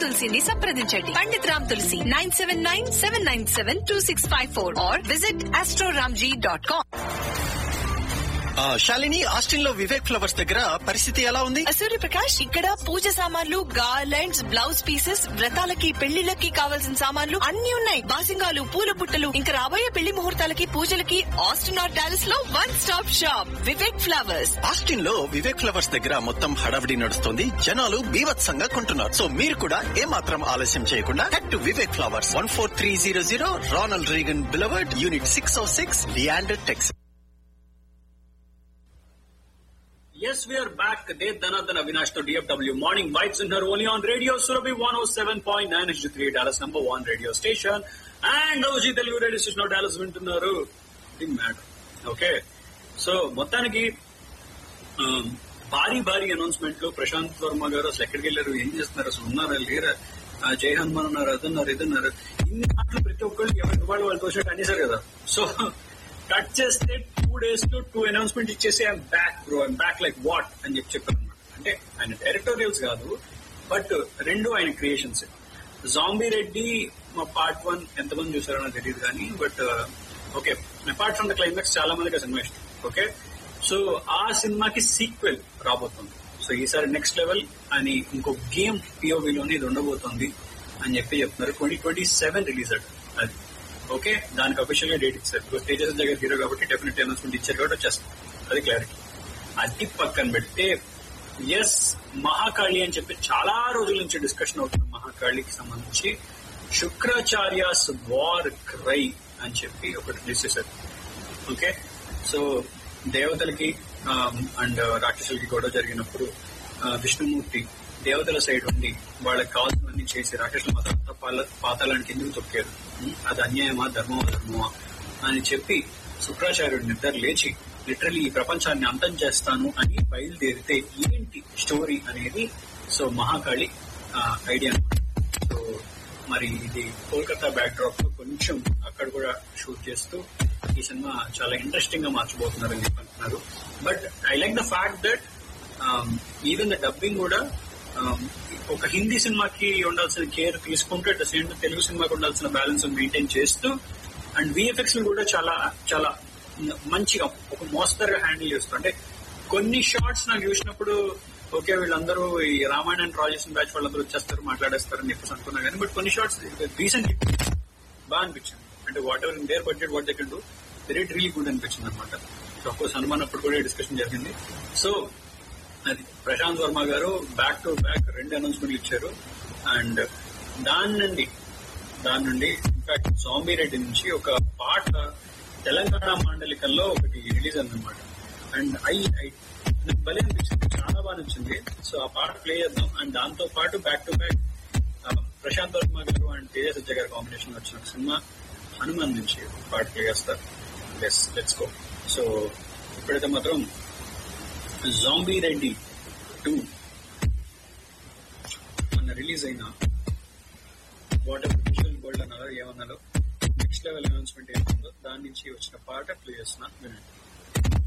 తులసిని సంప్రదించండి Pandit Ram Tulsi nine seven nine seven nine seven two six five four or visit AstroRamji dot com ఆ, Shalini Austin లో Vivek flowers దగ్గర పరిస్థితి ఎలా ఉంది సూర్యప్రకాష్ ఇక్కడ పూజ సామాన్లు గార్లెండ్స్ బ్లౌజ్ పీసెస్ వ్రతాలకి పెళ్లిళ్ళకి కావాల్సిన సామాన్లు అన్ని ఉన్నాయి బాసింగాలు పూల బుట్టలు ఇంకా రాబోయే పెళ్లి ముహూర్తాలకి పూజలకి ఆస్టిన్ ఆర్ డాలస్ లో one stop shop Vivek flowers Austin లో వివేక్ ఫ్లవర్స్ దగ్గర మొత్తం హడావిడి నడుస్తుంది జనాలు బీభత్సంగా కొంటున్నారు సో మీరు కూడా ఏమాత్రం ఆలస్యం చేయకుండా head to Vivek flowers one four three zero zero Ronald Reagan boulevard unit six O six Leander Tex Yes, we are back. Dev Dhanadhan Avinash to DFW Morning Vibes in her only on Radio Surabhi 107.9 HD3 Dallas number one radio station. And OG Telugu radio station of Dallas వింటున్నారు ఇది matter okay so మొత్తానికి um, భారీ భారీ అనౌన్స్మెంట్లు ప్రశాంత్ వర్మ గారు అసలు ఎక్కడికి వెళ్ళారు ఏం చేస్తున్నారు అసలు ఉన్నారా లేరా ఆ, జై హనుమాన్ ఉన్నారు అదున్నారు ఇదున్నారు ఇన్ని మాటలు ప్రతి ఒక్కళ్ళు ఎవరికి వాళ్ళు వాళ్ళు తోచినట్టు అనేసారు కదా సో కట్ చేస్తే టూ డేస్ లో టూ అనౌన్స్మెంట్ ఇచ్చేసి I'm back bro I'm back like what అని చెప్పి చెప్పారు అనమాట అంటే ఆయన డైరెక్టోరియల్స్ కాదు బట్ రెండు ఆయన క్రియేషన్స్ జాంబీ రెడ్డి మా పార్ట్ వన్ ఎంతమంది చూసారో నాకు తెలియదు కానీ but okay apart from the climax చాలా మందికి ఆ సినిమా ఇష్టం ఓకే సో ఆ సినిమాకి సీక్వెల్ రాబోతుంది సో ఈసారి నెక్స్ట్ లెవెల్ అని ఇంకో గేమ్ పిఓవిలోనే ఇది ఉండబోతుంది అని చెప్పి చెప్తున్నారు ట్వంటీ ట్వంటీ సెవెన్ రిలీజ్ అది అది ఓకే దానికి అఫీషియల్ గా డేట్ ఇచ్చారు బికాస్ తేజస్ దగ్గర హీరో కాబట్టి డెఫినెట్ అనౌన్స్మెంట్ ఇచ్చారు కాబట్టి వచ్చేస్తుంది అది క్లారిటీ అది పక్కన పెడితే ఎస్ మహాకాళి అని చెప్పి చాలా రోజుల నుంచి డిస్కషన్ అవుతుంది మహాకాళికి సంబంధించి శుక్రాచార్యాస్ వార్ క్రై అని చెప్పి ఒకటి రిలీజ్ చేశారు ఓకే సో దేవతలకి అండ్ రాక్షసులకి గొడవ జరిగినప్పుడు ఆ, విష్ణుమూర్తి దేవతల సైడ్ ఉండి వాళ్ళకి కావాల్సినవన్నీ చేసి రాక్షసుల మతంతా పాల పాతాళానికి ఎందుకు తొక్కారు ఉం? అది అన్యాయమా ధర్మమా ధర్మమా అని చెప్పి శుక్రాచార్యుడు నిద్ర లేచి లిటరలీ ఈ ప్రపంచాన్ని అంతం చేస్తాను అని బయలుదేరితే ఏంటి స్టోరీ అనేది సో మహాకాళి ఐడియా సో మరి ఇది కోల్కతా బ్యాక్ డ్రాప్ లో కొంచెం అక్కడ కూడా షూట్ చేస్తూ ఈ సినిమా చాలా ఇంట్రెస్టింగ్ గా మార్చబోతున్నారు అని చెప్పి అంటున్నారు but I like the fact that even the dubbing కూడా um, ఒక హిందీ సినిమాకి ఉండాల్సిన కేర్ తీసుకుంటూ అట్ ద సేమ్ తెలుగు సినిమాకి ఉండాల్సిన బ్యాలెన్స్ మెయింటైన్ చేస్తూ అండ్ విఎఫ్ఎక్స్ కూడా చాలా చాలా మంచిగా ఒక మోస్తరుగా హ్యాండిల్ చేస్తూ అంటే కొన్ని షార్ట్స్ నాకు చూసినప్పుడు ఓకే వీళ్ళందరూ ఈ రామాయణం ట్రా చేసిన బ్యాచ్ వాళ్ళందరూ వచ్చేస్తారు మాట్లాడేస్తారు అని చెప్పేసి అనుకున్నా కానీ బట్ కొన్ని షార్ట్స్ రీసెంట్ బాగా అనిపించింది అంటే whatever in there budget what they can do very really good అనిపించింది అనమాట కోర్స్ హనుమాన్ అప్పుడు కూడా డిస్కషన్ జరిగింది సో అది ప్రశాంత్ వర్మ గారు బ్యాక్ టు బ్యాక్ రెండు అనౌన్స్మెంట్లు ఇచ్చారు అండ్ దాని నుండి దాని నుండి ఇన్ఫాక్ట్ సాంబీ రెడ్డి నుంచి ఒక పాట తెలంగాణ మాండలికల్లో ఒకటి రిలీజ్ అయిందనమాట అండ్ ఐ ఐ నాకు భలే అనిపించింది చాలా బాగా నచ్చింది సో ఆ పాట ప్లే చేద్దాం అండ్ దాంతో పాటు back to back Prashanth Varma గారు అండ్ తేజ సజ్జ గారి కాంబినేషన్ వచ్చిన ఒక సినిమా హనుమాన్ నుంచి ఒక పాట ప్లే చేస్తారు లెట్స్ లెట్స్ గో సో ఇప్పుడైతే మాత్రం జాంబీ రెడ్డి టూ మొన్న రిలీజ్ అయిన వాట్ ఎవర్ విజువల్ గోల్డ్ అన్నారో ఏమన్నారో నెక్స్ట్ లెవెల్ అనౌన్స్మెంట్ ఏముందో దాని నుంచి వచ్చిన పాట ప్లే చేస్తున్నా వినండి